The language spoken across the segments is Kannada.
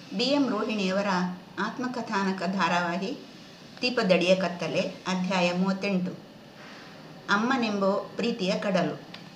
ಬಿ ಎಂ ರೋಹಿಣಿಯವರ ಆತ್ಮಕಥಾನಕ ಧಾರಾವಾಹಿ ದೀಪದಡಿಯ ಕತ್ತಲೆ ಅಧ್ಯಾಯ ಮೂವತ್ತೆಂಟು ಅಮ್ಮನೆಂಬೋ ಪ್ರೀತಿಯ ಕಡಲು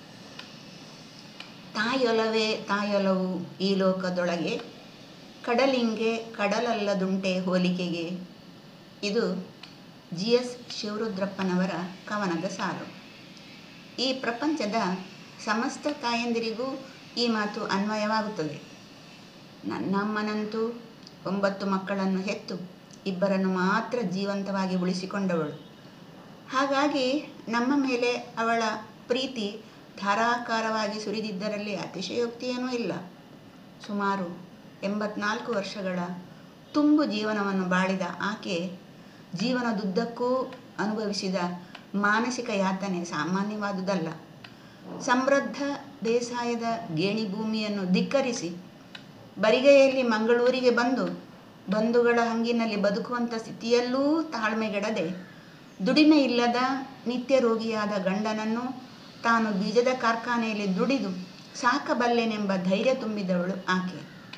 ತಾಯೊಲವೇ ತಾಯೊಲವು ಈ ಲೋಕದೊಳಗೆ ಕಡಲಿಂಗೆ ಕಡಲಲ್ಲದುಂಟೆ ಹೋಲಿಕೆಗೆ ಇದು ಜಿ ಎಸ್ ಶಿವರುದ್ರಪ್ಪನವರ ಕವನದ ಸಾಲು ಈ ಪ್ರಪಂಚದ ಸಮಸ್ತ ತಾಯಂದಿರಿಗೂ ಈ ಮಾತು ಅನ್ವಯವಾಗುತ್ತದೆ ನನ್ನಮ್ಮನಂತೂ ಒಂಬತ್ತು ಮಕ್ಕಳನ್ನು ಹೆತ್ತು ಇಬ್ಬರನ್ನು ಮಾತ್ರ ಜೀವಂತವಾಗಿ ಉಳಿಸಿಕೊಂಡವಳು ಹಾಗಾಗಿ ನಮ್ಮ ಮೇಲೆ ಅವಳ ಪ್ರೀತಿ ಧಾರಾಕಾರವಾಗಿ ಸುರಿದಿದ್ದರಲ್ಲಿ ಅತಿಶಯೋಕ್ತಿಯೇನೂ ಇಲ್ಲ ಸುಮಾರು ಎಂಬತ್ನಾಲ್ಕು ವರ್ಷಗಳ ತುಂಬು ಜೀವನವನ್ನು ಬಾಳಿದ ಆಕೆ ಜೀವನದುದ್ದಕ್ಕೂ ಅನುಭವಿಸಿದ ಮಾನಸಿಕ ಯಾತನೆ ಸಾಮಾನ್ಯವಾದುದಲ್ಲ ಸಮೃದ್ಧ ಬೇಸಾಯದ ಗೇಣಿ ಭೂಮಿಯನ್ನು ಧಿಕ್ಕರಿಸಿ ಬರಿಗೈಯಲ್ಲಿ ಮಂಗಳೂರಿಗೆ ಬಂದು ಬಂಧುಗಳ ಹಂಗಿನಲ್ಲಿ ಬದುಕುವಂಥ ಸ್ಥಿತಿಯಲ್ಲೂ ತಾಳ್ಮೆಗೆಡದೆ ದುಡಿಮೆ ಇಲ್ಲದ ನಿತ್ಯ ರೋಗಿಯಾದ ಗಂಡನನ್ನು ತಾನು ಬೀಜದ ಕಾರ್ಖಾನೆಯಲ್ಲಿ ದುಡಿದು ಸಾಕಬಲ್ಲೆನೆಂಬ ಧೈರ್ಯ ತುಂಬಿದವಳು ಆಕೆ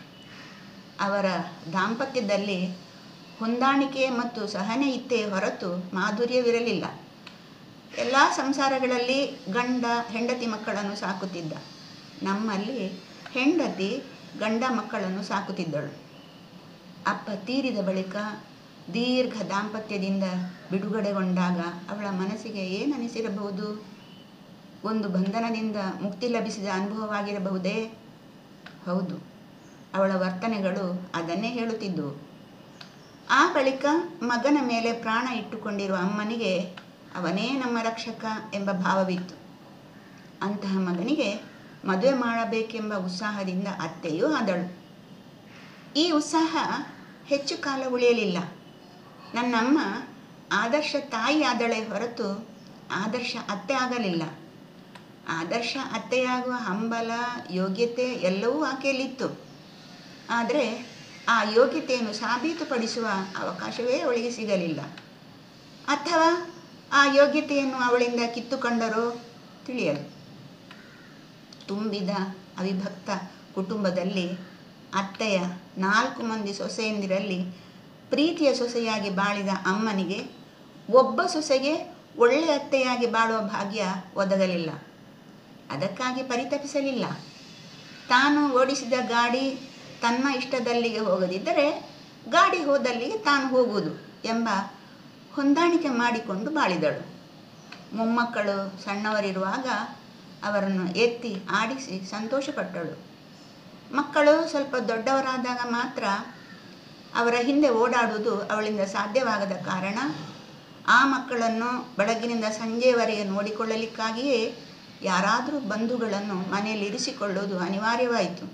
ಅವರ ದಾಂಪತ್ಯದಲ್ಲಿ ಹೊಂದಾಣಿಕೆ ಮತ್ತು ಸಹನೆ ಇತ್ತೇ ಹೊರತು ಮಾಧುರ್ಯವಿರಲಿಲ್ಲ ಎಲ್ಲ ಸಂಸಾರಗಳಲ್ಲಿ ಗಂಡ ಹೆಂಡತಿ ಮಕ್ಕಳನ್ನು ಸಾಕುತ್ತಿದ್ದ ನಮ್ಮಲ್ಲಿ ಹೆಂಡತಿ ಗಂಡ ಮಕ್ಕಳನ್ನು ಸಾಕುತ್ತಿದ್ದಳು ಅಪ್ಪ ತೀರಿದ ಬಳಿಕ ದೀರ್ಘ ದಾಂಪತ್ಯದಿಂದ ಬಿಡುಗಡೆಗೊಂಡಾಗ ಅವಳ ಮನಸ್ಸಿಗೆ ಏನನಿಸಿರಬಹುದು ಒಂದು ಬಂಧನದಿಂದ ಮುಕ್ತಿ ಲಭಿಸಿದ ಅನುಭವವಾಗಿರಬಹುದೇ ಹೌದು ಅವಳ ವರ್ತನೆಗಳು ಅದನ್ನೇ ಹೇಳುತ್ತಿದ್ದವು ಆ ಬಳಿಕ ಮಗನ ಮೇಲೆ ಪ್ರಾಣ ಇಟ್ಟುಕೊಂಡಿರುವ ಅಮ್ಮನಿಗೆ ಅವನೇ ನಮ್ಮ ರಕ್ಷಕ ಎಂಬ ಭಾವವಿತ್ತು ಅಂತಹ ಮಗನಿಗೆ ಮದುವೆ ಮಾಡಬೇಕೆಂಬ ಉತ್ಸಾಹದಿಂದ ಅತ್ತೆಯೂ ಆದಳು ಈ ಉತ್ಸಾಹ ಹೆಚ್ಚು ಕಾಲ ಉಳಿಯಲಿಲ್ಲ ನನ್ನಮ್ಮ ಆದರ್ಶ ತಾಯಿ ಆದಳೆ ಹೊರತು ಆದರ್ಶ ಅತ್ತೆ ಆಗಲಿಲ್ಲ ಆದರ್ಶ ಅತ್ತೆಯಾಗುವ ಹಂಬಲ ಯೋಗ್ಯತೆ ಎಲ್ಲವೂ ಆಕೆಯಲ್ಲಿತ್ತು ಆದರೆ ಆ ಯೋಗ್ಯತೆಯನ್ನು ಸಾಬೀತುಪಡಿಸುವ ಅವಕಾಶವೇ ಅವಳಿಗೆ ಸಿಗಲಿಲ್ಲ ಅಥವಾ ಆ ಯೋಗ್ಯತೆಯನ್ನು ಅವಳಿಂದ ಕಿತ್ತುಕೊಂಡರೋ ತಿಳಿಯಲು ತುಂಬಿದ ಅವಿಭಕ್ತ ಕುಟುಂಬದಲ್ಲಿ ಅತ್ತೆಯ ನಾಲ್ಕು ಮಂದಿ ಸೊಸೆಯಂದಿರಲ್ಲಿ ಪ್ರೀತಿಯ ಸೊಸೆಯಾಗಿ ಬಾಳಿದ ಅಮ್ಮನಿಗೆ ಒಬ್ಬ ಸೊಸೆಗೆ ಒಳ್ಳೆಯ ಅತ್ತೆಯಾಗಿ ಬಾಳುವ ಭಾಗ್ಯ ಒದಗಲಿಲ್ಲ ಅದಕ್ಕಾಗಿ ಪರಿತಪಿಸಲಿಲ್ಲ ತಾನು ಓಡಿಸಿದ ಗಾಡಿ ತನ್ನ ಇಷ್ಟದಲ್ಲಿಗೆ ಹೋಗದಿದ್ದರೆ ಗಾಡಿ ಹೋದಲ್ಲಿಗೆ ತಾನು ಹೋಗುವುದು ಎಂಬ ಹೊಂದಾಣಿಕೆ ಮಾಡಿಕೊಂಡು ಬಾಳಿದಳು ಮೊಮ್ಮಕ್ಕಳು ಸಣ್ಣವರಿರುವಾಗ ಅವರನ್ನು ಎತ್ತಿ ಆಡಿಸಿ ಸಂತೋಷಪಟ್ಟಳು ಮಕ್ಕಳು ಸ್ವಲ್ಪ ದೊಡ್ಡವರಾದಾಗ ಮಾತ್ರ ಅವರ ಹಿಂದೆ ಓಡಾಡುವುದು ಅವಳಿಂದ ಸಾಧ್ಯವಾಗದ ಕಾರಣ ಆ ಮಕ್ಕಳನ್ನು ಬೆಳಗಿನಿಂದ ಸಂಜೆಯವರೆಗೆ ನೋಡಿಕೊಳ್ಳಲಿಕ್ಕಾಗಿಯೇ ಯಾರಾದರೂ ಬಂಧುಗಳನ್ನು ಮನೆಯಲ್ಲಿ ಇರಿಸಿಕೊಳ್ಳುವುದು ಅನಿವಾರ್ಯವಾಯಿತು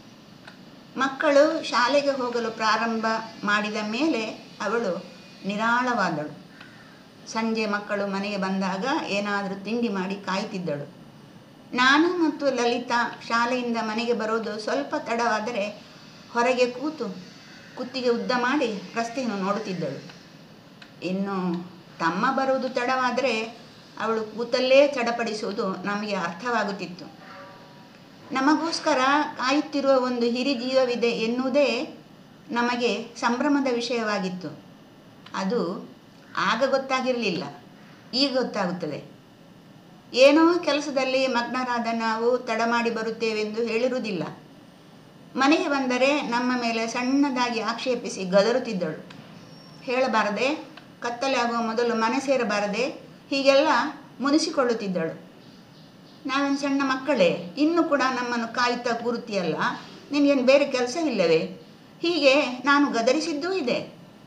ಮಕ್ಕಳು ಶಾಲೆಗೆ ಹೋಗಲು ಪ್ರಾರಂಭ ಮಾಡಿದ ಮೇಲೆ ಅವಳು ನಿರಾಳವಾದಳು ಸಂಜೆ ಮಕ್ಕಳು ಮನೆಗೆ ಬಂದಾಗ ಏನಾದರೂ ತಿಂಡಿ ಮಾಡಿ ಕಾಯ್ತಿದ್ದಳು ನಾನು ಮತ್ತು ಲಲಿತಾ ಶಾಲೆಯಿಂದ ಮನೆಗೆ ಬರೋದು ಸ್ವಲ್ಪ ತಡವಾದರೆ ಹೊರಗೆ ಕೂತು ಕುತ್ತಿಗೆ ಉದ್ದ ಮಾಡಿ ರಸ್ತೆಯನ್ನು ನೋಡುತ್ತಿದ್ದಳು ಇನ್ನು ತಮ್ಮ ಬರುವುದು ತಡವಾದರೆ ಅವಳು ಕೂತಲ್ಲೇ ಚಡಪಡಿಸುವುದು ನಮಗೆ ಅರ್ಥವಾಗುತ್ತಿತ್ತು ನಮಗೋಸ್ಕರ ಕಾಯುತ್ತಿರುವ ಒಂದು ಹಿರಿ ಜೀವವಿದೆ ಎನ್ನುವುದೇ ನಮಗೆ ಸಂಭ್ರಮದ ವಿಷಯವಾಗಿತ್ತು ಅದು ಆಗ ಗೊತ್ತಾಗಿರಲಿಲ್ಲ ಈಗ ಗೊತ್ತಾಗುತ್ತದೆ ಏನೋ ಕೆಲಸದಲ್ಲಿ ಮಗ್ನರಾದ ನಾವು ತಡ ಮಾಡಿ ಬರುತ್ತೇವೆಂದು ಹೇಳಿರುವುದಿಲ್ಲ ಮನೆಗೆ ಬಂದರೆ ನಮ್ಮ ಮೇಲೆ ಸಣ್ಣದಾಗಿ ಆಕ್ಷೇಪಿಸಿ ಗದರುತ್ತಿದ್ದಳು ಹೇಳಬಾರದೆ ಕತ್ತಲೆ ಆಗುವ ಮೊದಲು ಮನೆ ಸೇರಬಾರದೆ ಹೀಗೆಲ್ಲ ಮುನಿಸಿಕೊಳ್ಳುತ್ತಿದ್ದಳು ನಾವೇನು ಸಣ್ಣ ಮಕ್ಕಳೇ ಇನ್ನೂ ಕೂಡ ನಮ್ಮನ್ನು ಕಾಯುತ್ತಾ ಕೂರುತ್ತೀಯಲ್ಲ ನಿನಗೇನು ಬೇರೆ ಕೆಲಸವಿಲ್ಲವೇ ಹೀಗೆ ನಾನು ಗದರಿಸಿದ್ದೂ ಇದೆ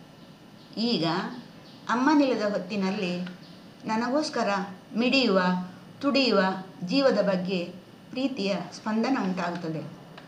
ಈಗ ಅಮ್ಮನಿಲ್ಲದ ಹೊತ್ತಿನಲ್ಲಿ ನನಗೋಸ್ಕರ ಮಿಡಿಯುವ ತುಡಿಯುವ ಜೀವದ ಬಗ್ಗೆ ಪ್ರೀತಿಯ ಸ್ಪಂದನ ಉಂಟಾಗುತ್ತದೆ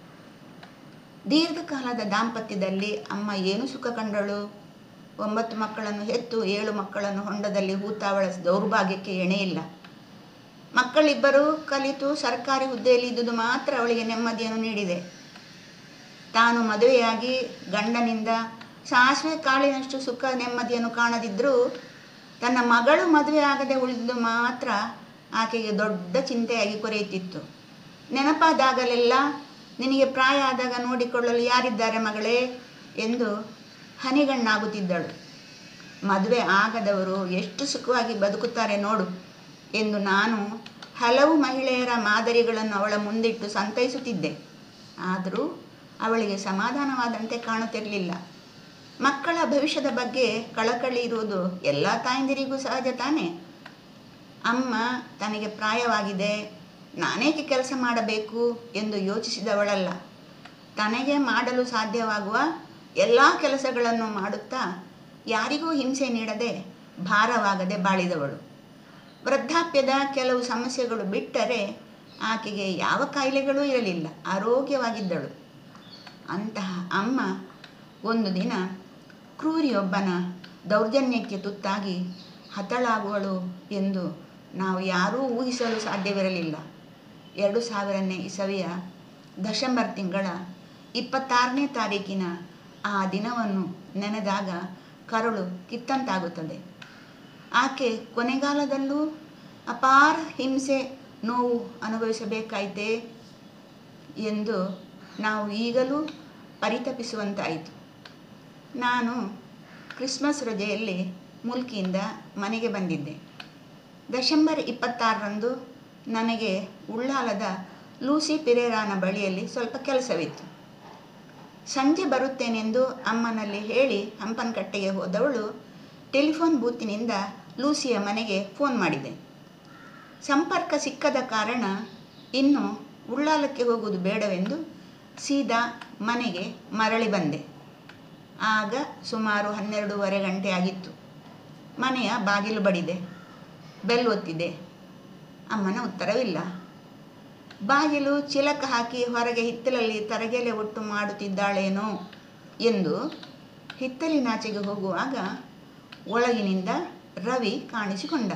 ದೀರ್ಘಕಾಲದ ದಾಂಪತ್ಯದಲ್ಲಿ ಅಮ್ಮ ಏನು ಸುಖ ಕಂಡಳು ಒಂಬತ್ತು ಮಕ್ಕಳನ್ನು ಹೆತ್ತು ಏಳು ಮಕ್ಕಳನ್ನು ಹೊಂಡದಲ್ಲಿ ಹೂತಾವಳ ದೌರ್ಭಾಗ್ಯಕ್ಕೆ ಎಣೆಯಿಲ್ಲ ಮಕ್ಕಳಿಬ್ಬರು ಕಲಿತು ಸರ್ಕಾರಿ ಹುದ್ದೆಯಲ್ಲಿ ಇದ್ದುದು ಮಾತ್ರ ಅವಳಿಗೆ ನೆಮ್ಮದಿಯನ್ನು ನೀಡಿದೆ ತಾನು ಮದುವೆಯಾಗಿ ಗಂಡನಿಂದ ಸಾಸಿವೆ ಕಾಳಿನಷ್ಟು ಸುಖ ನೆಮ್ಮದಿಯನ್ನು ಕಾಣದಿದ್ದರೂ ತನ್ನ ಮಗಳು ಮದುವೆ ಆಗದೆ ಉಳಿದು ಮಾತ್ರ ಆಕೆಗೆ ದೊಡ್ಡ ಚಿಂತೆಯಾಗಿ ಕೊರೆಯುತ್ತಿತ್ತು ನೆನಪಾದಾಗಲೆಲ್ಲ ನಿನಗೆ ಪ್ರಾಯ ಆದಾಗ ನೋಡಿಕೊಳ್ಳಲು ಯಾರಿದ್ದಾರೆ ಮಗಳೇ ಎಂದು ಹನಿಗಣ್ಣಾಗುತ್ತಿದ್ದಳು ಮದುವೆ ಆಗದವರು ಎಷ್ಟು ಸುಖವಾಗಿ ಬದುಕುತ್ತಾರೆ ನೋಡು ಎಂದು ನಾನು ಹಲವು ಮಹಿಳೆಯರ ಮಾದರಿಗಳನ್ನು ಅವಳ ಮುಂದಿಟ್ಟು ಸಂತೈಸುತ್ತಿದ್ದೆ ಆದರೂ ಅವಳಿಗೆ ಸಮಾಧಾನವಾದಂತೆ ಕಾಣುತ್ತಿರಲಿಲ್ಲ ಮಕ್ಕಳ ಭವಿಷ್ಯದ ಬಗ್ಗೆ ಕಳಕಳಿ ಇರುವುದು ಎಲ್ಲ ತಾಯಂದಿರಿಗೂ ಸಹಜ ತಾನೇ ಅಮ್ಮ ತನಗೆ ಪ್ರಾಯವಾಗಿದೆ ನಾನೇಕೆ ಕೆಲಸ ಮಾಡಬೇಕು ಎಂದು ಯೋಚಿಸಿದವಳಲ್ಲ ತನಗೆ ಮಾಡಲು ಸಾಧ್ಯವಾಗುವ ಎಲ್ಲ ಕೆಲಸಗಳನ್ನು ಮಾಡುತ್ತಾ ಯಾರಿಗೂ ಹಿಂಸೆ ನೀಡದೆ ಭಾರವಾಗದೆ ಬಾಳಿದವಳು ವೃದ್ಧಾಪ್ಯದ ಕೆಲವು ಸಮಸ್ಯೆಗಳು ಬಿಟ್ಟರೆ ಆಕೆಗೆ ಯಾವ ಕಾಯಿಲೆಗಳೂ ಇರಲಿಲ್ಲ ಆರೋಗ್ಯವಾಗಿದ್ದಳು ಅಂತಹ ಅಮ್ಮ ಒಂದು ದಿನ ಕ್ರೂರಿಯೊಬ್ಬನ ದೌರ್ಜನ್ಯಕ್ಕೆ ತುತ್ತಾಗಿ ಹತಳಾಗುವಳು ಎಂದು ನಾವು ಯಾರೂ ಊಹಿಸಲು ಸಾಧ್ಯವಿರಲಿಲ್ಲ ಎರಡು ಸಾವಿರನೇ ಇಸವಿಯ ಡಿಸೆಂಬರ್ ತಿಂಗಳ ಇಪ್ಪತ್ತಾರನೇ ತಾರೀಕಿನ ಆ ದಿನವನ್ನು ನೆನೆದಾಗ ಕರುಳು ಕಿತ್ತಂತಾಗುತ್ತದೆ ಆಕೆ ಕೊನೆಗಾಲದಲ್ಲೂ ಅಪಾರ ಹಿಂಸೆ ನೋವು ಅನುಭವಿಸಬೇಕಾಯಿತೆ ಎಂದು ನಾವು ಈಗಲೂ ಪರಿತಪಿಸುವಂತಾಯಿತು ನಾನು ಕ್ರಿಸ್ಮಸ್ ರಜೆಯಲ್ಲಿ ಮುಲ್ಕಿಯಿಂದ ಮನೆಗೆ ಬಂದಿದ್ದೆ ಡಿಸೆಂಬರ್ ಇಪ್ಪತ್ತಾರರಂದು ನನಗೆ ಉಳ್ಳಾಲದ ಲೂಸಿ ಪಿರೇರಾನ ಬಳಿಯಲ್ಲಿ ಸ್ವಲ್ಪ ಕೆಲಸವಿತ್ತು ಸಂಜೆ ಬರುತ್ತೇನೆಂದು ಅಮ್ಮನಲ್ಲಿ ಹೇಳಿ ಹಂಪನಕಟ್ಟೆಗೆ ಹೋದವಳು ಟೆಲಿಫೋನ್ ಬೂತಿನಿಂದ ಲೂಸಿಯ ಮನೆಗೆ ಫೋನ್ ಮಾಡಿದೆ ಸಂಪರ್ಕ ಸಿಕ್ಕದ ಕಾರಣ ಇನ್ನು ಉಳ್ಳಾಲಕ್ಕೆ ಹೋಗುವುದು ಬೇಡವೆಂದು ಸೀದಾ ಮನೆಗೆ ಮರಳಿ ಬಂದೆ ಆಗ ಸುಮಾರು ಹನ್ನೆರಡೂವರೆ ಗಂಟೆ ಆಗಿತ್ತು ಮನೆಯ ಬಾಗಿಲು ಬಡಿದೆ ಬೆಲ್ ಒತ್ತಿದೆ ಅಮ್ಮನ ಉತ್ತರವಿಲ್ಲ ಬಾಗಿಲು ಚಿಲಕ ಹಾಕಿ ಹೊರಗೆ ಹಿತ್ತಲಲ್ಲಿ ತರಗೆಲೆ ಒಟ್ಟು ಮಾಡುತ್ತಿದ್ದಾಳೇನೋ ಎಂದು ಹಿತ್ತಲಿನಾಚೆಗೆ ಹೋಗುವಾಗ ಒಳಗಿನಿಂದ ರವಿ ಕಾಣಿಸಿಕೊಂಡ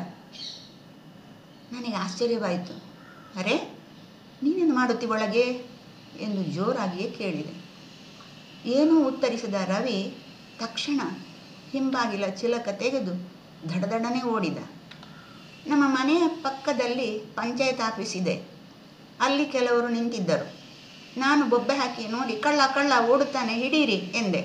ನನಗೆ ಆಶ್ಚರ್ಯವಾಯಿತು ಅರೆ ನೀನೇನು ಮಾಡುತ್ತಿ ಒಳಗೆ ಎಂದು ಜೋರಾಗಿಯೇ ಕೇಳಿದೆ ಏನೂ ಉತ್ತರಿಸದ ರವಿ ತಕ್ಷಣ ಹಿಂಬಾಗಿಲ ಚಿಲಕ ತೆಗೆದು ದಡದಡನೆ ಓಡಿದ ನಮ್ಮ ಮನೆಯ ಪಕ್ಕದಲ್ಲಿ ಪಂಚಾಯತ್ ಆಫೀಸ್ ಇದೆ ಅಲ್ಲಿ ಕೆಲವರು ನಿಂತಿದ್ದರು ನಾನು ಬೊಬ್ಬೆ ಹಾಕಿ ನೋಡಿ ಕಳ್ಳ ಕಳ್ಳ ಓಡುತ್ತಾನೆ ಹಿಡೀರಿ ಎಂದೆ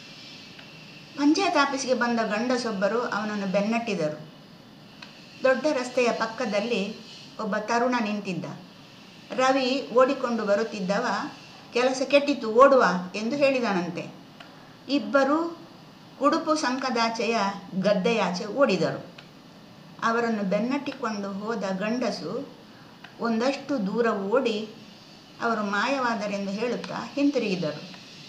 ಪಂಚಾಯತ್ ಆಫೀಸ್ಗೆ ಬಂದ ಗಂಡಸೊಬ್ಬರು ಅವನನ್ನು ಬೆನ್ನಟ್ಟಿದರು ದೊಡ್ಡ ರಸ್ತೆಯ ಪಕ್ಕದಲ್ಲಿ ಒಬ್ಬ ತರುಣ ನಿಂತಿದ್ದ ರವಿ ಓಡಿಕೊಂಡು ಬರುತ್ತಿದ್ದವ ಕೆಲಸ ಕೆಟ್ಟಿತು ಓಡುವ ಎಂದು ಹೇಳಿದನಂತೆ ಇಬ್ಬರು ಉಡುಪು ಸಂಕದಾಚೆಯ ಗದ್ದೆಯಾಚೆ ಓಡಿದರು ಅವರನ್ನು ಬೆನ್ನಟ್ಟಿಕೊಂಡು ಹೋದ ಗಂಡಸು ಒಂದಷ್ಟು ದೂರ ಓಡಿ ಅವರು ಮಾಯವಾದರೆಂದು ಹೇಳುತ್ತಾ ಹಿಂತಿರುಗಿದರು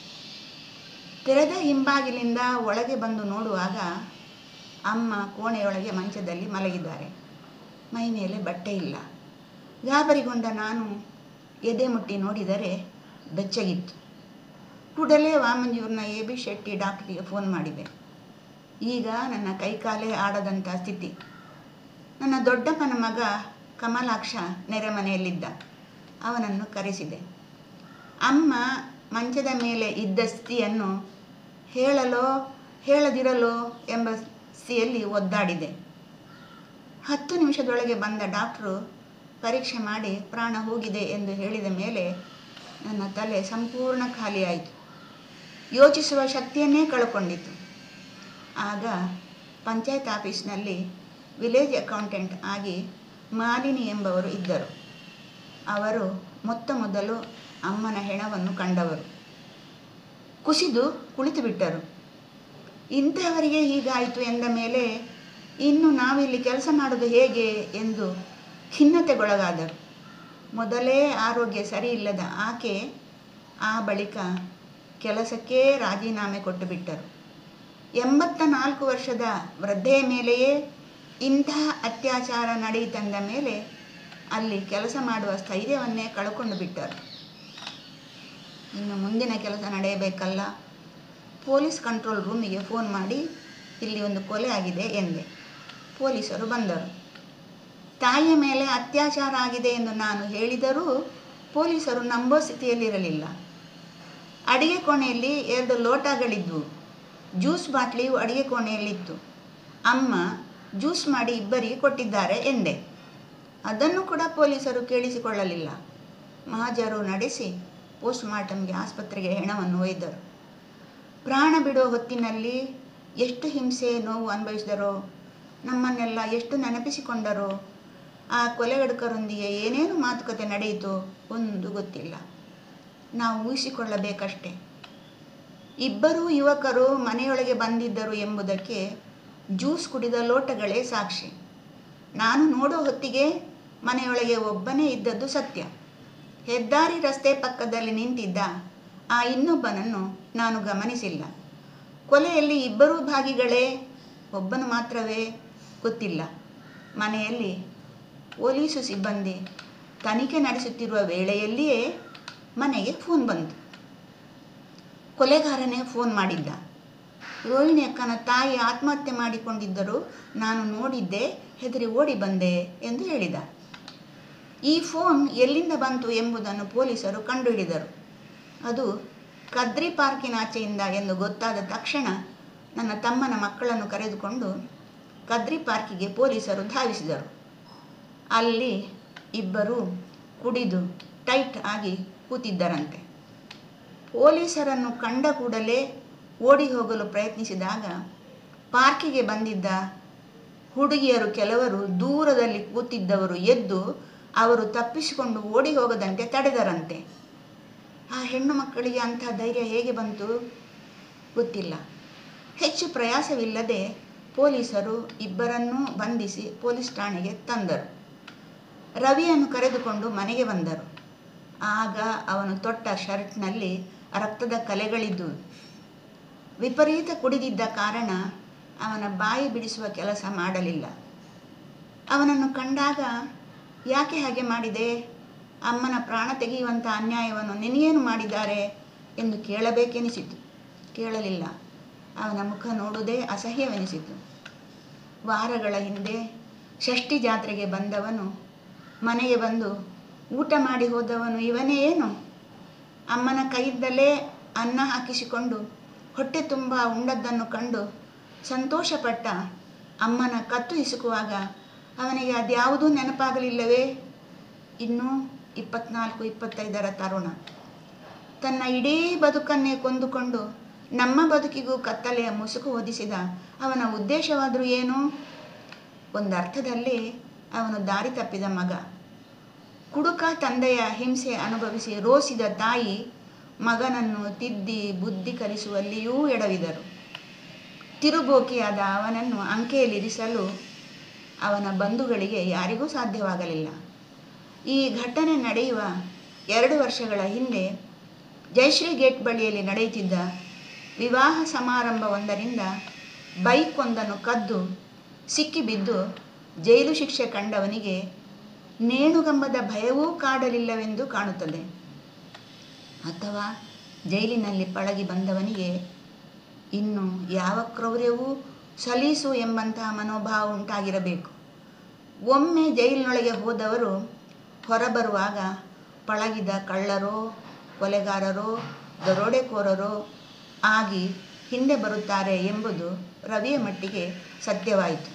ತೆರೆದ ಹಿಂಬಾಗಿಲಿಂದ ಒಳಗೆ ಬಂದು ನೋಡುವಾಗ ಅಮ್ಮ ಕೋಣೆಯೊಳಗೆ ಮಂಚದಲ್ಲಿ ಮಲಗಿದ್ದಾರೆ ಮೈ ಮೇಲೆ ಬಟ್ಟೆ ಇಲ್ಲ ಗಾಬರಿಗೊಂಡ ನಾನು ಎದೆ ಮುಟ್ಟಿ ನೋಡಿದರೆ ಬೆಚ್ಚಗಿತ್ತು ಕೂಡಲೇ ವಾಮಂಜೂರ್ನ ಎ ಬಿ ಶೆಟ್ಟಿ ಡಾಕ್ಟರಿಗೆ ಫೋನ್ ಮಾಡಿದೆ ಈಗ ನನ್ನ ಕೈಕಾಲೇ ಆಡದಂಥ ಸ್ಥಿತಿ ನನ್ನ ದೊಡ್ಡಪ್ಪನ ಮಗ ಕಮಲಾಕ್ಷ ನೆರೆಮನೆಯಲ್ಲಿದ್ದ ಅವನನ್ನು ಕರೆಸಿದೆ ಅಮ್ಮ ಮಂಚದ ಮೇಲೆ ಇದ್ದ ಸ್ಥಿತಿಯನ್ನು ಹೇಳಲೋ ಹೇಳದಿರಲೋ ಎಂಬ ಸ್ಥಿತಿಯಲ್ಲಿ ಒದ್ದಾಡಿದೆ ಹತ್ತು ನಿಮಿಷದೊಳಗೆ ಬಂದ ಡಾಕ್ಟ್ರು ಪರೀಕ್ಷೆ ಮಾಡಿ ಪ್ರಾಣ ಹೋಗಿದೆ ಎಂದು ಹೇಳಿದ ಮೇಲೆ ನನ್ನ ತಲೆ ಸಂಪೂರ್ಣ ಖಾಲಿಯಾಯಿತು ಯೋಚಿಸುವ ಶಕ್ತಿಯನ್ನೇ ಕಳ್ಕೊಂಡಿತು ಆಗ ಪಂಚಾಯತ್ ಆಫೀಸ್ನಲ್ಲಿ ವಿಲೇಜ್ ಅಕೌಂಟೆಂಟ್ ಆಗಿ ಮಾಲಿನಿ ಎಂಬವರು ಇದ್ದರು ಅವರು ಮೊತ್ತ ಮೊದಲು ಅಮ್ಮನ ಹೆಣವನ್ನು ಕಂಡವರು ಕುಸಿದು ಕುಳಿತು ಬಿಟ್ಟರು ಇಂತಹವರಿಗೆ ಹೀಗಾಯಿತು ಎಂದ ಮೇಲೆ ಇನ್ನು ನಾವಿಲ್ಲಿ ಕೆಲಸ ಮಾಡೋದು ಹೇಗೆ ಎಂದು ಖಿನ್ನತೆಗೊಳಗಾದರು ಮೊದಲೇ ಆರೋಗ್ಯ ಸರಿಯಿಲ್ಲದ ಆಕೆ ಆ ಬಳಿಕ ಕೆಲಸಕ್ಕೇ ರಾಜೀನಾಮೆ ಕೊಟ್ಟು ಬಿಟ್ಟರು ಎಂಬತ್ತ ನಾಲ್ಕು ವರ್ಷದ ವೃದ್ಧೆಯ ಮೇಲೆಯೇ ಇಂತಹ ಅತ್ಯಾಚಾರ ನಡೆಯಿತಂದ ಮೇಲೆ ಅಲ್ಲಿ ಕೆಲಸ ಮಾಡುವ ಸ್ಥೈರ್ಯವನ್ನೇ ಕಳ್ಕೊಂಡು ಬಿಟ್ಟರು ಇನ್ನು ಮುಂದಿನ ಕೆಲಸ ನಡೆಯಬೇಕಲ್ಲ ಪೊಲೀಸ್ ಕಂಟ್ರೋಲ್ ರೂಮಿಗೆ ಫೋನ್ ಮಾಡಿ ಇಲ್ಲಿ ಒಂದು ಕೊಲೆ ಆಗಿದೆ ಎಂದೆ ಪೊಲೀಸರು ಬಂದರು ತಾಯಿಯ ಮೇಲೆ ಅತ್ಯಾಚಾರ ಆಗಿದೆ ಎಂದು ನಾನು ಹೇಳಿದರೂ ಪೊಲೀಸರು ನಂಬೋ ಸ್ಥಿತಿಯಲ್ಲಿರಲಿಲ್ಲ ಅಡಿಗೆ ಕೋಣೆಯಲ್ಲಿ ಎರಡು ಲೋಟಗಳಿದ್ವು ಜ್ಯೂಸ್ ಬಾಟ್ಲಿಯು ಅಡಿಗೆ ಕೋಣೆಯಲ್ಲಿತ್ತು ಅಮ್ಮ ಜ್ಯೂಸ್ ಮಾಡಿ ಇಬ್ಬರಿಗೆ ಕೊಟ್ಟಿದ್ದಾರೆ ಎಂದೆ ಅದನ್ನು ಕೂಡ ಪೊಲೀಸರು ಕೇಳಿಸಿಕೊಳ್ಳಲಿಲ್ಲ ಮಹಾಜರು ನಡೆಸಿ ಪೋಸ್ಟ್ ಮಾರ್ಟಮ್ಗೆ ಆಸ್ಪತ್ರೆಗೆ ಹೆಣವನ್ನು ಒಯ್ದರು ಪ್ರಾಣ ಬಿಡೋ ಹೊತ್ತಿನಲ್ಲಿ ಎಷ್ಟು ಹಿಂಸೆ ನೋವು ಅನುಭವಿಸಿದರೋ ನಮ್ಮನ್ನೆಲ್ಲ ಎಷ್ಟು ನೆನಪಿಸಿಕೊಂಡರೋ ಆ ಕೊಲೆಗಡುಕರೊಂದಿಗೆ ಏನೇನು ಮಾತುಕತೆ ನಡೆಯಿತು ಒಂದು ಗೊತ್ತಿಲ್ಲ ನಾವು ಊಹಿಸಿಕೊಳ್ಳಬೇಕಷ್ಟೆ ಇಬ್ಬರೂ ಯುವಕರು ಮನೆಯೊಳಗೆ ಬಂದಿದ್ದರು ಎಂಬುದಕ್ಕೆ ಜ್ಯೂಸ್ ಕುಡಿದ ಲೋಟಗಳೇ ಸಾಕ್ಷಿ ನಾನು ನೋಡೋ ಹೊತ್ತಿಗೆ ಮನೆಯೊಳಗೆ ಒಬ್ಬನೇ ಇದ್ದದ್ದು ಸತ್ಯ ಹೆದ್ದಾರಿ ರಸ್ತೆ ಪಕ್ಕದಲ್ಲಿ ನಿಂತಿದ್ದ ಆ ಇನ್ನೊಬ್ಬನನ್ನು ನಾನು ಗಮನಿಸಿಲ್ಲ ಕೊಲೆಯಲ್ಲಿ ಇಬ್ಬರೂ ಭಾಗಿಗಳೇ ಒಬ್ಬನು ಮಾತ್ರವೇ ಗೊತ್ತಿಲ್ಲ ಮನೆಯಲ್ಲಿ ಪೊಲೀಸು ಸಿಬ್ಬಂದಿ ತನಿಖೆ ನಡೆಸುತ್ತಿರುವ ವೇಳೆಯಲ್ಲಿಯೇ ಮನೆಗೆ ಫೋನ್ ಬಂತು ಕೊಲೆಗಾರನೇ ಫೋನ್ ಮಾಡಿದ್ದ ರೋಹಿಣಿ ಅಕ್ಕನ ತಾಯಿ ಆತ್ಮಹತ್ಯೆ ಮಾಡಿಕೊಂಡಿದ್ದರು ನಾನು ನೋಡಿದ್ದೆ ಹೆದರಿ ಓಡಿ ಬಂದೆ ಎಂದು ಹೇಳಿದ ಈ ಫೋನ್ ಎಲ್ಲಿಂದ ಬಂತು ಎಂಬುದನ್ನು ಪೊಲೀಸರು ಕಂಡುಹಿಡಿದರು ಅದು ಕದ್ರಿ ಪಾರ್ಕಿನಾಚೆಯಿಂದ ಎಂದು ಗೊತ್ತಾದ ತಕ್ಷಣ ನನ್ನ ತಮ್ಮನ ಮಕ್ಕಳನ್ನು ಕರೆದುಕೊಂಡು ಕದ್ರಿ ಪಾರ್ಕಿಗೆ ಪೊಲೀಸರು ಧಾವಿಸಿದರು ಅಲ್ಲಿ ಇಬ್ಬರು ಕುಡಿದು ಟೈಟ್ ಆಗಿ ಕೂತಿದ್ದರಂತೆ ಪೊಲೀಸರನ್ನು ಕಂಡ ಕೂಡಲೇ ಓಡಿ ಹೋಗಲು ಪ್ರಯತ್ನಿಸಿದಾಗ ಪಾರ್ಕಿಗೆ ಬಂದಿದ್ದ ಹುಡುಗಿಯರು ಕೆಲವರು ದೂರದಲ್ಲಿ ಕೂತಿದ್ದವರು ಎದ್ದು ಅವರು ತಪ್ಪಿಸಿಕೊಂಡು ಓಡಿ ಹೋಗದಂತೆ ತಡೆದರಂತೆ ಆ ಹೆಣ್ಣು ಮಕ್ಕಳಿಗೆ ಅಂಥ ಧೈರ್ಯ ಹೇಗೆ ಬಂತು ಗೊತ್ತಿಲ್ಲ ಹೆಚ್ಚು ಪ್ರಯಾಸವಿಲ್ಲದೆ ಪೊಲೀಸರು ಇಬ್ಬರನ್ನೂ ಬಂಧಿಸಿ ಪೊಲೀಸ್ ಠಾಣೆಗೆ ತಂದರು ರವಿಯನ್ನು ಕರೆದುಕೊಂಡು ಮನೆಗೆ ಬಂದರು ಆಗ ಅವನು ತೊಟ್ಟ ಶರ್ಟ್ನಲ್ಲಿ ರಕ್ತದ ಕಲೆಗಳಿದ್ದವು ವಿಪರೀತ ಕುಡಿದಿದ್ದ ಕಾರಣ ಅವನ ಬಾಯಿ ಬಿಡಿಸುವ ಕೆಲಸ ಮಾಡಲಿಲ್ಲ ಅವನನ್ನು ಕಂಡಾಗ ಯಾಕೆ ಹಾಗೆ ಮಾಡಿದೆ ಅಮ್ಮನ ಪ್ರಾಣ ತೆಗೆಯುವಂಥ ಅನ್ಯಾಯವನ್ನು ನಿನಗೇನು ಮಾಡಿದ್ದಾರೆ ಎಂದು ಕೇಳಬೇಕೆನಿಸಿತು ಕೇಳಲಿಲ್ಲ ಅವನ ಮುಖ ನೋಡುವುದೇ ಅಸಹ್ಯವೆನಿಸಿತು ವಾರಗಳ ಹಿಂದೆ ಷಷ್ಠಿ ಜಾತ್ರೆಗೆ ಬಂದವನು ಮನೆಗೆ ಬಂದು ಊಟ ಮಾಡಿ ಹೋದವನು ಇವನೇ ಏನು ಅಮ್ಮನ ಕೈಯಿಂದಲೇ ಅನ್ನ ಹಾಕಿಸಿಕೊಂಡು ಹೊಟ್ಟೆ ತುಂಬ ಉಂಡದ್ದನ್ನು ಕಂಡು ಸಂತೋಷಪಟ್ಟ ಅಮ್ಮನ ಕತ್ತು ಹಿಸುಕುವಾಗ ಅವನಿಗೆ ಅದ್ಯಾವುದೂ ನೆನಪಾಗಲಿಲ್ಲವೇ ಇನ್ನೂ ಇಪ್ಪತ್ನಾಲ್ಕು ಇಪ್ಪತ್ತೈದರ ತರುಣ ತನ್ನ ಇಡೀ ಬದುಕನ್ನೇ ಕೊಂದುಕೊಂಡು ನಮ್ಮ ಬದುಕಿಗೂ ಕತ್ತಲೆಯ ಮುಸುಕು ಹೊದಿಸಿದ ಅವನ ಉದ್ದೇಶವಾದರೂ ಏನು ಒಂದರ್ಥದಲ್ಲಿ ಅವನು ದಾರಿ ತಪ್ಪಿದ ಮಗ ಕುಡುಕ ತಂದೆಯ ಹಿಂಸೆ ಅನುಭವಿಸಿ ರೋಸಿದ ತಾಯಿ ಮಗನನ್ನು ತಿದ್ದಿ ಬುದ್ಧಿ ಕಲಿಸುವಲ್ಲಿಯೂ ಎಡವಿದರು ತಿರುಬೋಕಿಯಾದ ಅವನನ್ನು ಅಂಕೆಯಲ್ಲಿರಿಸಲು ಅವನ ಬಂಧುಗಳಿಗೆ ಯಾರಿಗೂ ಸಾಧ್ಯವಾಗಲಿಲ್ಲ ಈ ಘಟನೆ ನಡೆಯುವ ಎರಡು ವರ್ಷಗಳ ಹಿಂದೆ ಜಯಶ್ರೀ ಗೇಟ್ ಬಳಿಯಲ್ಲಿ ನಡೆಯುತ್ತಿದ್ದ ವಿವಾಹ ಸಮಾರಂಭವೊಂದರಿಂದ ಬೈಕ್ ಒಂದನ್ನು ಕದ್ದು ಸಿಕ್ಕಿಬಿದ್ದು ಜೈಲು ಶಿಕ್ಷೆ ಕಂಡವನಿಗೆ ನೇಣುಗಂಬದ ಭಯವೂ ಕಾಡಲಿಲ್ಲವೆಂದು ಕಾಣುತ್ತದೆ ಅಥವಾ ಜೈಲಿನಲ್ಲಿ ಪಳಗಿ ಬಂದವನಿಗೆ ಇನ್ನು ಯಾವ ಕ್ರೌರ್ಯವೂ ಸಲೀಸು ಎಂಬಂತಹ ಮನೋಭಾವ ಉಂಟಾಗಿರಬೇಕು ಒಮ್ಮೆ ಜೈಲಿನೊಳಗೆ ಹೋದವರು ಹೊರಬರುವಾಗ ಪಳಗಿದ ಕಳ್ಳರೋ ಕೊಲೆಗಾರರೋ ದರೋಡೆಕೋರರೋ ಆಗಿ ಹಿಂದೆ ಬರುತ್ತಾರೆ ಎಂಬುದು ರವಿಯ ಮಟ್ಟಿಗೆ ಸತ್ಯವಾಯಿತು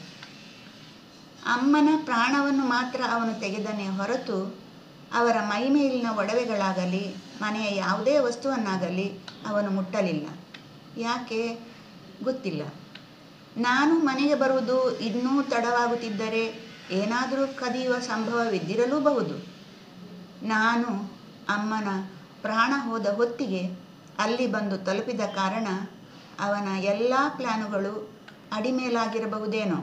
ಅಮ್ಮನ ಪ್ರಾಣವನ್ನು ಮಾತ್ರ ಅವನು ತೆಗೆದನೇ ಹೊರತು ಅವರ ಮೈಮೇಲಿನ ಒಡವೆಗಳಾಗಲಿ ಮನೆಯ ಯಾವುದೇ ವಸ್ತುವನ್ನಾಗಲಿ ಅವನು ಮುಟ್ಟಲಿಲ್ಲ ಯಾಕೆ ಗೊತ್ತಿಲ್ಲ ನಾನು ಮನೆಗೆ ಬರುವುದು ಇನ್ನೂ ತಡವಾಗುತ್ತಿದ್ದರೆ ಏನಾದರೂ ಕದಿಯುವ ಸಂಭವವಿದ್ದಿರಲೂಬಹುದು ನಾನು ಅಮ್ಮನ ಪ್ರಾಣ ಹೋದ ಹೊತ್ತಿಗೆ ಅಲ್ಲಿ ಬಂದು ತಲುಪಿದ ಕಾರಣ ಅವನ ಎಲ್ಲ ಪ್ಲ್ಯಾನುಗಳು ಅಡಿಮೇಲಾಗಿರಬಹುದೇನೋ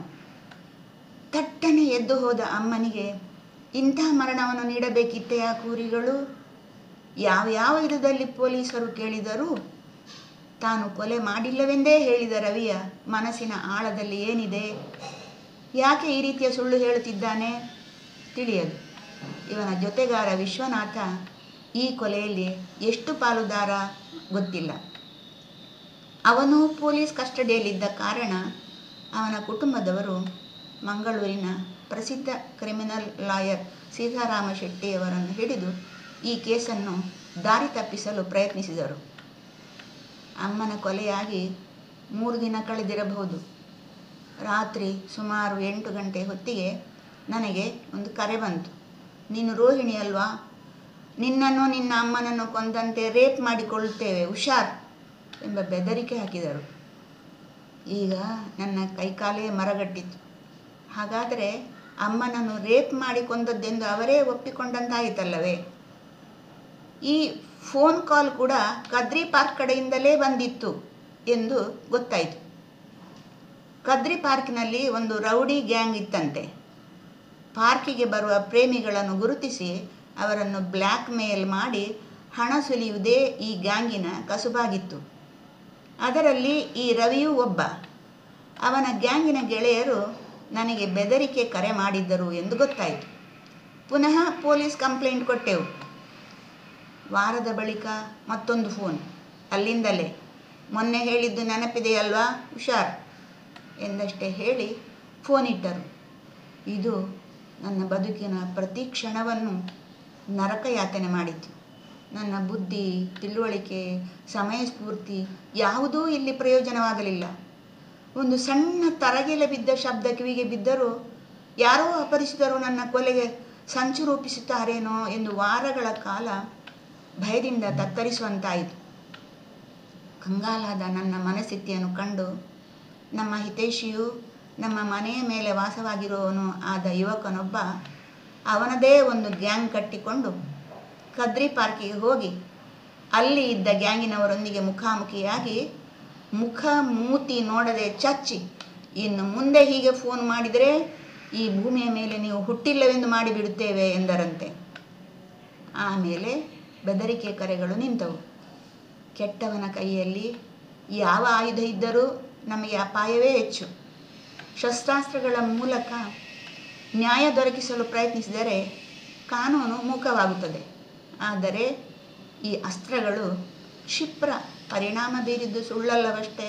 ತಟ್ಟನೆ ಎದ್ದು ಹೋದ ಅಮ್ಮನಿಗೆ ಇಂಥ ಮರಣವನ್ನು ನೀಡಬೇಕಿತ್ತೆ ಆ ಕೂರಿಗಳು ಯಾವ್ಯಾವ ವಿಧದಲ್ಲಿ ಪೊಲೀಸರು ಕೇಳಿದರೂ ತಾನು ಕೊಲೆ ಮಾಡಿಲ್ಲವೆಂದೇ ಹೇಳಿದ ರವಿಯ ಮನಸ್ಸಿನ ಆಳದಲ್ಲಿ ಏನಿದೆ ಯಾಕೆ ಈ ರೀತಿಯ ಸುಳ್ಳು ಹೇಳುತ್ತಿದ್ದಾನೆ ತಿಳಿಯದು ಇವನ ಜೊತೆಗಾರ ವಿಶ್ವನಾಥ ಈ ಕೊಲೆಯಲ್ಲಿ ಎಷ್ಟು ಪಾಲುದಾರ ಗೊತ್ತಿಲ್ಲ ಅವನು ಪೊಲೀಸ್ ಕಸ್ಟಡಿಯಲ್ಲಿದ್ದ ಕಾರಣ ಅವನ ಕುಟುಂಬದವರು ಮಂಗಳೂರಿನ ಪ್ರಸಿದ್ಧ ಕ್ರಿಮಿನಲ್ ಲಾಯರ್ ಸೀತಾರಾಮ ಶೆಟ್ಟಿಯವರನ್ನು ಹಿಡಿದು ಈ ಕೇಸನ್ನು ದಾರಿ ತಪ್ಪಿಸಲು ಪ್ರಯತ್ನಿಸಿದರು ಅಮ್ಮನ ಕೊಲೆಯಾಗಿ ಮೂರು ದಿನ ಕಳೆದಿರಬಹುದು ರಾತ್ರಿ ಸುಮಾರು ಎಂಟು ಗಂಟೆ ಹೊತ್ತಿಗೆ ನನಗೆ ಒಂದು ಕರೆ ಬಂತು ನೀನು ರೋಹಿಣಿ ಅಲ್ವಾ ನಿನ್ನನ್ನು ನಿನ್ನ ಅಮ್ಮನನ್ನು ಕೊಂದಂತೆ ರೇಪ್ ಮಾಡಿಕೊಳ್ಳುತ್ತೇವೆ ಹುಷಾರ್ ಎಂಬ ಬೆದರಿಕೆ ಹಾಕಿದರು ಈಗ ನನ್ನ ಕೈಕಾಲೇ ಮರಗಟ್ಟಿತ್ತು ಹಾಗಾದರೆ ಅಮ್ಮನನ್ನು ರೇಪ್ ಮಾಡಿ ಕೊಂದದ್ದೆಂದು ಅವರೇ ಒಪ್ಪಿಕೊಂಡಂತಾಯಿತಲ್ಲವೇ ಈ ಫೋನ್ ಕಾಲ್ ಕೂಡ ಕದ್ರಿ ಪಾರ್ಕ್ ಕಡೆಯಿಂದಲೇ ಬಂದಿತ್ತು ಎಂದು ಗೊತ್ತಾಯಿತು ಕದ್ರಿ ಪಾರ್ಕ್ನಲ್ಲಿ ಒಂದು ರೌಡಿ ಗ್ಯಾಂಗ್ ಇತ್ತಂತೆ ಪಾರ್ಕಿಗೆ ಬರುವ ಪ್ರೇಮಿಗಳನ್ನು ಗುರುತಿಸಿ ಅವರನ್ನು ಬ್ಲ್ಯಾಕ್ ಮೇಲ್ ಮಾಡಿ ಹಣ ಸುಲಿಯುವುದೇ ಈ ಗ್ಯಾಂಗಿನ ಕಸುಬಾಗಿತ್ತು ಅದರಲ್ಲಿ ಈ ರವಿಯೂ ಒಬ್ಬ ಅವನ ಗ್ಯಾಂಗಿನ ಗೆಳೆಯರು ನನಗೆ ಬೆದರಿಕೆ ಕರೆ ಮಾಡಿದ್ದರು ಎಂದು ಗೊತ್ತಾಯಿತು ಪುನಃ ಪೊಲೀಸ್ ಕಂಪ್ಲೇಂಟ್ ಕೊಟ್ಟೆವು ವಾರದ ಬಳಿಕ ಮತ್ತೊಂದು ಫೋನ್ ಅಲ್ಲಿಂದಲೇ ಮೊನ್ನೆ ಹೇಳಿದ್ದು ನೆನಪಿದೆಯಲ್ವಾ ಹುಷಾರ್ ಎಂದಷ್ಟೇ ಹೇಳಿ ಫೋನ್ ಇಟ್ಟರು ಇದು ನನ್ನ ಬದುಕಿನ ಪ್ರತಿ ಕ್ಷಣವನ್ನು ನರಕಯಾತನೆ ಮಾಡಿತು ನನ್ನ ಬುದ್ಧಿ ತಿಳುವಳಿಕೆ ಸಮಯ ಸ್ಫೂರ್ತಿ ಯಾವುದೂ ಇಲ್ಲಿ ಪ್ರಯೋಜನವಾಗಲಿಲ್ಲ ಒಂದು ಸಣ್ಣ ತರಗೆಲೆ ಬಿದ್ದ ಶಬ್ದ ಕಿವಿಗೆ ಬಿದ್ದರೂ ಯಾರೋ ಅಪರಿಚಿತರು ನನ್ನ ಕೊಲೆಗೆ ಸಂಚು ರೂಪಿಸುತ್ತಾರೇನೋ ಎಂದು ವಾರಗಳ ಕಾಲ ಭಯದಿಂದ ತತ್ತರಿಸುವಂತಾಯಿತು ಕಂಗಾಲಾದ ನನ್ನ ಮನಸ್ಥಿತಿಯನ್ನು ಕಂಡು ನಮ್ಮ ಹಿತೈಷಿಯು ನಮ್ಮ ಮನೆಯ ಮೇಲೆ ವಾಸವಾಗಿರುವವನು ಆದ ಯುವಕನೊಬ್ಬ ಅವನದೇ ಒಂದು ಗ್ಯಾಂಗ್ ಕಟ್ಟಿಕೊಂಡು ಕದ್ರಿ ಪಾರ್ಕಿಗೆ ಹೋಗಿ ಅಲ್ಲಿ ಇದ್ದ ಗ್ಯಾಂಗಿನವರೊಂದಿಗೆ ಮುಖಾಮುಖಿಯಾಗಿ ಮುಖ ಮೂತಿ ನೋಡದೆ ಚಚ್ಚಿ ಇನ್ನು ಮುಂದೆ ಹೀಗೆ ಫೋನ್ ಮಾಡಿದರೆ ಈ ಭೂಮಿಯ ಮೇಲೆ ನೀವು ಹುಟ್ಟಿಲ್ಲವೆಂದು ಮಾಡಿಬಿಡುತ್ತೇವೆ ಎಂದರಂತೆ ಆಮೇಲೆ ಬೆದರಿಕೆ ಕರೆಗಳು ನಿಂತವು ಕೆಟ್ಟವನ ಕೈಯಲ್ಲಿ ಯಾವ ಆಯುಧ ಇದ್ದರೂ ನಮಗೆ ಅಪಾಯವೇ ಹೆಚ್ಚು ಶಸ್ತ್ರಾಸ್ತ್ರಗಳ ಮೂಲಕ ನ್ಯಾಯ ದೊರಕಿಸಲು ಪ್ರಯತ್ನಿಸಿದರೆ ಕಾನೂನು ಮೂಕವಾಗುತ್ತದೆ ಆದರೆ ಈ ಅಸ್ತ್ರಗಳು ಕ್ಷಿಪ್ರ ಪರಿಣಾಮ ಬೀರಿದ್ದು ಸುಳ್ಳಲ್ಲವಷ್ಟೇ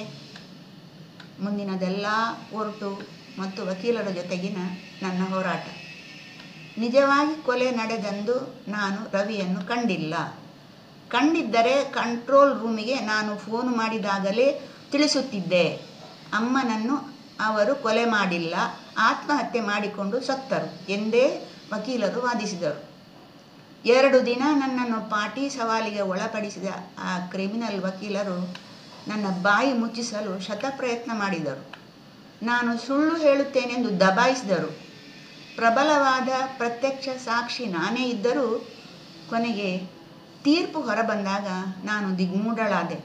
ಮುಂದಿನದೆಲ್ಲ ಕೋರ್ಟು ಮತ್ತು ವಕೀಲರ ಜೊತೆಗಿನ ನನ್ನ ಹೋರಾಟ ನಿಜವಾಗಿ ಕೊಲೆ ನಡೆದಂದು ನಾನು ರವಿಯನ್ನು ಕಂಡಿಲ್ಲ ಕಂಡಿದ್ದರೆ ಕಂಟ್ರೋಲ್ ರೂಮಿಗೆ ನಾನು ಫೋನ್ ಮಾಡಿದಾಗಲೇ ತಿಳಿಸುತ್ತಿದ್ದೆ ಅಮ್ಮನನ್ನು ಅವರು ಕೊಲೆ ಮಾಡಿಲ್ಲ ಆತ್ಮಹತ್ಯೆ ಮಾಡಿಕೊಂಡು ಸತ್ತರು ಎಂದೇ ವಕೀಲರು ವಾದಿಸಿದರು ಎರಡು ದಿನ ನನ್ನನ್ನು ಪಾಟಿ ಸವಾಲಿಗೆ ಒಳಪಡಿಸಿದ ಆ ಕ್ರಿಮಿನಲ್ ವಕೀಲರು ನನ್ನ ಬಾಯಿ ಮುಚ್ಚಿಸಲು ಶತಪ್ರಯತ್ನ ಮಾಡಿದರು ನಾನು ಸುಳ್ಳು ಹೇಳುತ್ತೇನೆಂದು ದಬಾಯಿಸಿದರು ಪ್ರಬಲವಾದ ಪ್ರತ್ಯಕ್ಷ ಸಾಕ್ಷಿ ನಾನೇ ಇದ್ದರೂ ಕೊನೆಗೆ ತೀರ್ಪು ಹೊರಬಂದಾಗ ನಾನು ದಿಗ್ಮೂಢಳಾದೆ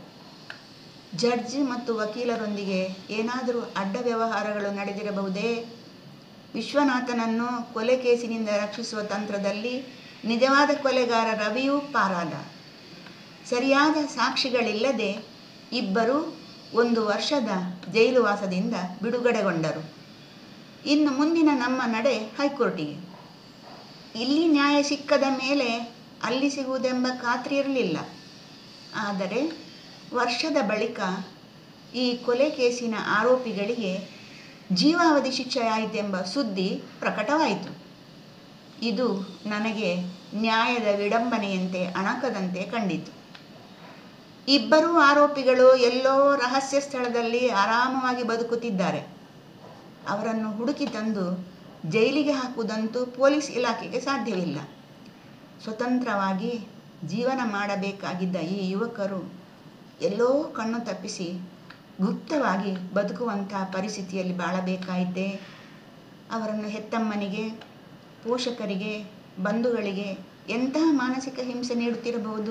ಜಡ್ಜ್ ಮತ್ತು ವಕೀಲರೊಂದಿಗೆ ಏನಾದರೂ ಅಡ್ಡ ವ್ಯವಹಾರಗಳು ನಡೆದಿರಬಹುದೇ ವಿಶ್ವನಾಥನನ್ನು ಕೊಲೆ ಕೇಸಿನಿಂದ ರಕ್ಷಿಸುವ ತಂತ್ರದಲ್ಲಿ ನಿಜವಾದ ಕೊಲೆಗಾರ ರವಿಯೂ ಪಾರಾದ ಸರಿಯಾದ ಸಾಕ್ಷಿಗಳಿಲ್ಲದೆ ಇಬ್ಬರು ಒಂದು ವರ್ಷದ ಜೈಲು ವಾಸದಿಂದ ಬಿಡುಗಡೆಗೊಂಡರು ಇನ್ನು ಮುಂದಿನ ನಮ್ಮ ನಡೆ ಹೈಕೋರ್ಟಿಗೆ ಇಲ್ಲಿ ನ್ಯಾಯ ಸಿಕ್ಕದ ಮೇಲೆ ಅಲ್ಲಿ ಸಿಗುವುದೆಂಬ ಖಾತ್ರಿ ಇರಲಿಲ್ಲ ಆದರೆ ವರ್ಷದ ಬಳಿಕ ಈ ಕೊಲೆ ಕೇಸಿನ ಆರೋಪಿಗಳಿಗೆ ಜೀವಾವಧಿ ಶಿಕ್ಷೆಯಾಯಿತೆಂಬ ಸುದ್ದಿ ಪ್ರಕಟವಾಯಿತು ಇದು ನನಗೆ ನ್ಯಾಯದ ವಿಡಂಬನೆಯಂತೆ ಅಣಕದಂತೆ ಕಂಡಿತು ಇಬ್ಬರೂ ಆರೋಪಿಗಳು ಎಲ್ಲೋ ರಹಸ್ಯ ಸ್ಥಳದಲ್ಲಿ ಆರಾಮವಾಗಿ ಬದುಕುತ್ತಿದ್ದಾರೆ ಅವರನ್ನು ಹುಡುಕಿ ತಂದು ಜೈಲಿಗೆ ಹಾಕುವುದಂತೂ ಪೊಲೀಸ್ ಇಲಾಖೆಗೆ ಸಾಧ್ಯವಿಲ್ಲ ಸ್ವತಂತ್ರವಾಗಿ ಜೀವನ ಮಾಡಬೇಕಾಗಿದ್ದ ಈ ಯುವಕರು ಎಲ್ಲೋ ಕಣ್ಣು ತಪ್ಪಿಸಿ ಗುಪ್ತವಾಗಿ ಬದುಕುವಂಥ ಪರಿಸ್ಥಿತಿಯಲ್ಲಿ ಬಾಳಬೇಕಾಯಿತೆ ಅವರನ್ನು ಹೆತ್ತಮ್ಮನಿಗೆ ಪೋಷಕರಿಗೆ ಬಂಧುಗಳಿಗೆ ಎಂತಹ ಮಾನಸಿಕ ಹಿಂಸೆ ನೀಡುತ್ತಿರಬಹುದು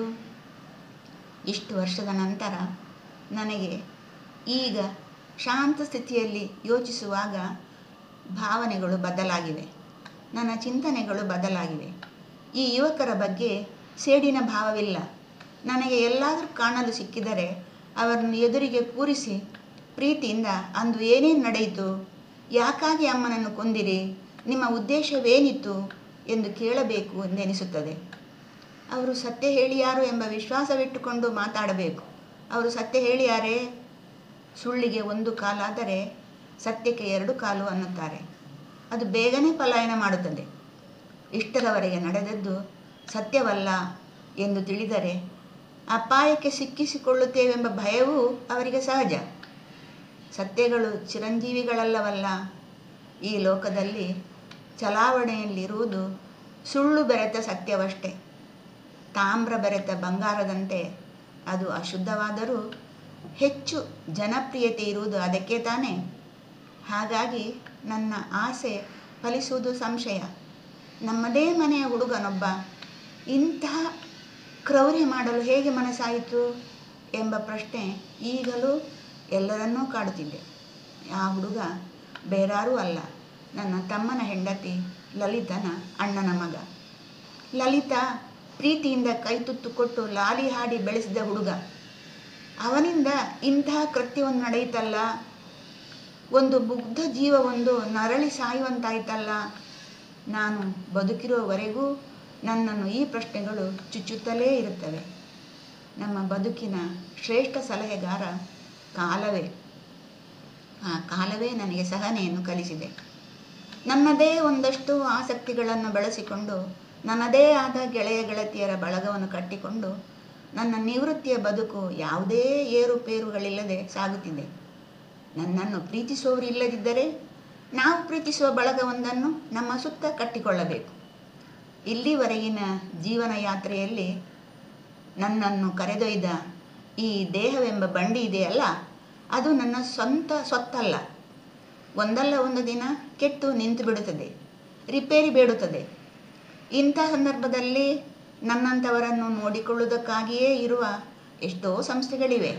ಇಷ್ಟು ವರ್ಷದ ನಂತರ ನನಗೆ ಈಗ ಶಾಂತ ಸ್ಥಿತಿಯಲ್ಲಿ ಯೋಚಿಸುವಾಗ ಭಾವನೆಗಳು ಬದಲಾಗಿವೆ ನನ್ನ ಚಿಂತನೆಗಳು ಬದಲಾಗಿವೆ ಈ ಯುವಕರ ಬಗ್ಗೆ ಸೇಡಿನ ಭಾವವಿಲ್ಲ ನನಗೆ ಎಲ್ಲಾದರೂ ಕಾಣಲು ಸಿಕ್ಕಿದರೆ ಅವರನ್ನು ಎದುರಿಗೆ ಕೂರಿಸಿ ಪ್ರೀತಿಯಿಂದ ಅಂದು ಏನೇನು ನಡೆಯಿತು ಯಾಕಾಗಿ ಅಮ್ಮನನ್ನು ಕೊಂದಿರಿ ನಿಮ್ಮ ಉದ್ದೇಶವೇನಿತ್ತು ಎಂದು ಕೇಳಬೇಕು ಎಂದೆನಿಸುತ್ತದೆ ಅವರು ಸತ್ಯ ಹೇಳಿಯಾರು ಎಂಬ ವಿಶ್ವಾಸವಿಟ್ಟುಕೊಂಡು ಮಾತಾಡಬೇಕು ಅವರು ಸತ್ಯ ಹೇಳಿಯಾರೇ ಸುಳ್ಳಿಗೆ ಒಂದು ಕಾಲಾದರೆ ಸತ್ಯಕ್ಕೆ ಎರಡು ಕಾಲು ಅನ್ನುತ್ತಾರೆ ಅದು ಬೇಗನೆ ಪಲಾಯನ ಮಾಡುತ್ತದೆ ಇಷ್ಟರವರೆಗೆ ನಡೆದದ್ದು ಸತ್ಯವಲ್ಲ ಎಂದು ತಿಳಿದರೆ ಅಪಾಯಕ್ಕೆ ಸಿಕ್ಕಿಸಿಕೊಳ್ಳುತ್ತೇವೆಂಬ ಭಯವೂ ಅವರಿಗೆ ಸಹಜ ಸತ್ಯಗಳು ಚಿರಂಜೀವಿಗಳಲ್ಲವಲ್ಲ ಈ ಲೋಕದಲ್ಲಿ ಚಲಾವಣೆಯಲ್ಲಿರುವುದು ಸುಳ್ಳು ಬೆರೆತ ಸತ್ಯವಷ್ಟೇ ತಾಮ್ರ ಬೆರೆತ ಬಂಗಾರದಂತೆ ಅದು ಅಶುದ್ಧವಾದರೂ ಹೆಚ್ಚು ಜನಪ್ರಿಯತೆ ಇರುವುದು ಅದಕ್ಕೆ ತಾನೇ ಹಾಗಾಗಿ ನನ್ನ ಆಸೆ ಫಲಿಸುವುದು ಸಂಶಯ ನಮ್ಮದೇ ಮನೆಯ ಹುಡುಗನೊಬ್ಬ ಇಂತಹ ಕ್ರೌರ್ಯ ಮಾಡಲು ಹೇಗೆ ಮನಸ್ಸಾಯಿತು ಎಂಬ ಪ್ರಶ್ನೆ ಈಗಲೂ ಎಲ್ಲರನ್ನೂ ಕಾಡುತ್ತಿದೆ ಆ ಹುಡುಗ ಬೇರಾರೂ ಅಲ್ಲ ನನ್ನ ತಮ್ಮನ ಹೆಂಡತಿ ಲಲಿತನ ಅಣ್ಣನ ಮಗ ಲಲಿತಾ ಪ್ರೀತಿಯಿಂದ ಕೈತುತ್ತು ಕೊಟ್ಟು ಲಾಲಿ ಹಾಡಿ ಬೆಳೆಸಿದ ಹುಡುಗ ಅವನಿಂದ ಇಂತಹ ಕೃತ್ಯವನ್ನು ನಡೆಯಿತಲ್ಲ ಒಂದು ಮುಗ್ಧ ಜೀವವೊಂದು ನರಳಿ ಸಾಯುವಂತಾಯ್ತಲ್ಲ ನಾನು ಬದುಕಿರುವವರೆಗೂ ನನ್ನನ್ನು ಈ ಪ್ರಶ್ನೆಗಳು ಚುಚ್ಚುತ್ತಲೇ ಇರುತ್ತವೆ ನಮ್ಮ ಬದುಕಿನ ಶ್ರೇಷ್ಠ ಸಲಹೆಗಾರ ಕಾಲವೇ ಆ ಕಾಲವೇ ನನಗೆ ಸಹನೆಯನ್ನು ಕಲಿಸಿದೆ ನನ್ನದೇ ಒಂದಷ್ಟು ಆಸಕ್ತಿಗಳನ್ನು ಬೆಳೆಸಿಕೊಂಡು ನನ್ನದೇ ಆದ ಗೆಳೆಯ ಗೆಳತಿಯರ ಬಳಗವನ್ನು ಕಟ್ಟಿಕೊಂಡು ನನ್ನ ನಿವೃತ್ತಿಯ ಬದುಕು ಯಾವುದೇ ಏರುಪೇರುಗಳಿಲ್ಲದೆ ಸಾಗುತ್ತಿದೆ ನನ್ನನ್ನು ಪ್ರೀತಿಸುವವರು ಇಲ್ಲದಿದ್ದರೆ ನಾವು ಪ್ರೀತಿಸುವ ಬಳಗವೊಂದನ್ನು ನಮ್ಮ ಸುತ್ತ ಕಟ್ಟಿಕೊಳ್ಳಬೇಕು ಇಲ್ಲಿವರೆಗಿನ ಜೀವನ ಯಾತ್ರೆಯಲ್ಲಿ ನನ್ನನ್ನು ಕರೆದೊಯ್ದ ಈ ದೇಹವೆಂಬ ಬಂಡಿ ಇದೆಯಲ್ಲ ಅದು ನನ್ನ ಸ್ವಂತ ಸ್ವತ್ತಲ್ಲ ಒಂದಲ್ಲ ಒಂದು ದಿನ ಕೆಟ್ಟು ನಿಂತು ಬಿಡುತ್ತದೆ ರಿಪೇರಿ ಬೇಡುತ್ತದೆ ಇಂಥ ಸಂದರ್ಭದಲ್ಲಿ ನನ್ನಂಥವರನ್ನು ನೋಡಿಕೊಳ್ಳುವುದಕ್ಕಾಗಿಯೇ ಇರುವ ಎಷ್ಟೋ ಸಂಸ್ಥೆಗಳಿವೆ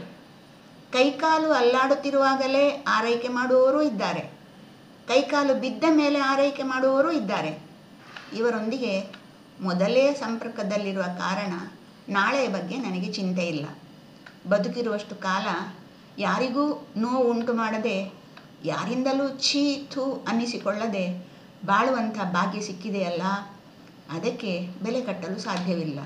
ಕೈಕಾಲು ಅಲ್ಲಾಡುತ್ತಿರುವಾಗಲೇ ಆರೈಕೆ ಮಾಡುವವರೂ ಇದ್ದಾರೆ ಕೈಕಾಲು ಬಿದ್ದ ಮೇಲೆ ಆರೈಕೆ ಮಾಡುವವರೂ ಇದ್ದಾರೆ ಇವರೊಂದಿಗೆ ಮೊದಲೇ ಸಂಪರ್ಕದಲ್ಲಿರುವ ಕಾರಣ ನಾಳೆಯ ಬಗ್ಗೆ ನನಗೆ ಚಿಂತೆ ಇಲ್ಲ ಬದುಕಿರುವಷ್ಟು ಕಾಲ ಯಾರಿಗೂ ನೋವು ಉಂಟು ಮಾಡದೆ ಯಾರಿಂದಲೂ ಛೀ ಥೂ ಅನ್ನಿಸಿಕೊಳ್ಳದೆ ಬಾಳುವಂಥ ಭಾಗ್ಯ ಸಿಕ್ಕಿದೆಯಲ್ಲ ಅದಕ್ಕೆ ಬೆಲೆ ಕಟ್ಟಲು ಸಾಧ್ಯವಿಲ್ಲ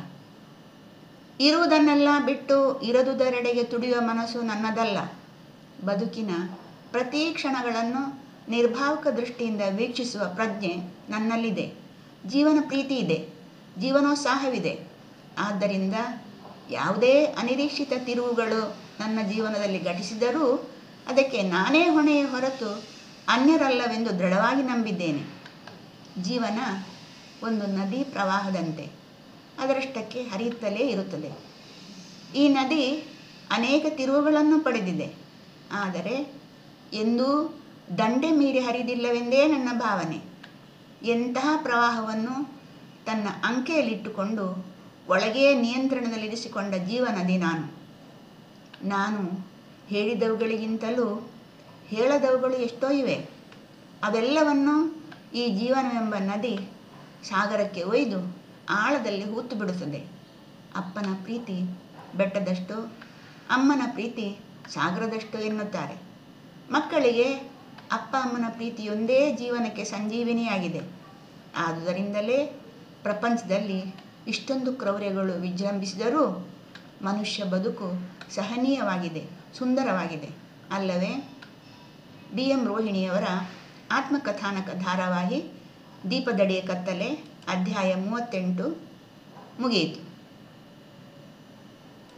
ಇರುವುದನ್ನೆಲ್ಲ ಬಿಟ್ಟು ಇರದುದರೆಡೆಗೆ ತುಡಿಯುವ ಮನಸ್ಸು ನನ್ನದಲ್ಲ ಬದುಕಿನ ಪ್ರತಿ ಕ್ಷಣಗಳನ್ನು ನಿರ್ಭಾವಕ ದೃಷ್ಟಿಯಿಂದ ವೀಕ್ಷಿಸುವ ಪ್ರಜ್ಞೆ ನನ್ನಲ್ಲಿದೆ ಜೀವನ ಪ್ರೀತಿ ಇದೆ ಜೀವನೋತ್ಸಾಹವಿದೆ ಆದ್ದರಿಂದ ಯಾವುದೇ ಅನಿರೀಕ್ಷಿತ ತಿರುವುಗಳು ನನ್ನ ಜೀವನದಲ್ಲಿ ಘಟಿಸಿದರೂ ಅದಕ್ಕೆ ನಾನೇ ಹೊಣೆಯ ಹೊರತು ಅನ್ಯರಲ್ಲವೆಂದು ದೃಢವಾಗಿ ನಂಬಿದ್ದೇನೆ ಜೀವನ ಒಂದು ನದಿ ಪ್ರವಾಹದಂತೆ ಅದರಷ್ಟಕ್ಕೆ ಹರಿಯುತ್ತಲೇ ಇರುತ್ತದೆ ಈ ನದಿ ಅನೇಕ ತಿರುವುಗಳನ್ನು ಪಡೆದಿದೆ ಆದರೆ ಎಂದೂ ದಂಡೆ ಮೀರಿ ಹರಿದಿಲ್ಲವೆಂದೇ ನನ್ನ ಭಾವನೆ ಎಂತಹ ಪ್ರವಾಹವನ್ನು ತನ್ನ ಅಂಕೆಯಲ್ಲಿಟ್ಟುಕೊಂಡು ಒಳಗೇ ನಿಯಂತ್ರಣದಲ್ಲಿರಿಸಿಕೊಂಡ ಜೀವನದಿ ನಾನು ನಾನು ಹೇಳಿದವುಗಳಿಗಿಂತಲೂ ಹೇಳದವುಗಳು ಎಷ್ಟೋ ಇವೆ ಅವೆಲ್ಲವನ್ನು ಈ ಜೀವನವೆಂಬ ನದಿ ಸಾಗರಕ್ಕೆ ಒಯ್ದು ಆಳದಲ್ಲಿ ಹೂತು ಬಿಡುತ್ತದೆ ಅಪ್ಪನ ಪ್ರೀತಿ ಬೆಟ್ಟದಷ್ಟು ಅಮ್ಮನ ಪ್ರೀತಿ ಸಾಗರದಷ್ಟು ಎನ್ನುತ್ತಾರೆ ಮಕ್ಕಳಿಗೆ ಅಪ್ಪ ಅಮ್ಮನ ಪ್ರೀತಿಯೊಂದೇ ಜೀವನಕ್ಕೆ ಸಂಜೀವಿನಿಯಾಗಿದೆ ಆದುದರಿಂದಲೇ ಪ್ರಪಂಚದಲ್ಲಿ ಇಷ್ಟೊಂದು ಕ್ರೌರ್ಯಗಳು ವಿಜೃಂಭಿಸಿದರೂ ಮನುಷ್ಯ ಬದುಕು ಸಹನೀಯವಾಗಿದೆ ಸುಂದರವಾಗಿದೆ ಅಲ್ಲವೇ ಡಿ ಎಂ ರೋಹಿಣಿಯವರ ಆತ್ಮಕಥಾನಕ ಧಾರಾವಾಹಿ ದೀಪದಡಿಯ ಕತ್ತಲೆ ಅಧ್ಯಾಯ ಮೂವತ್ತೆಂಟು ಮುಗಿಯಿತು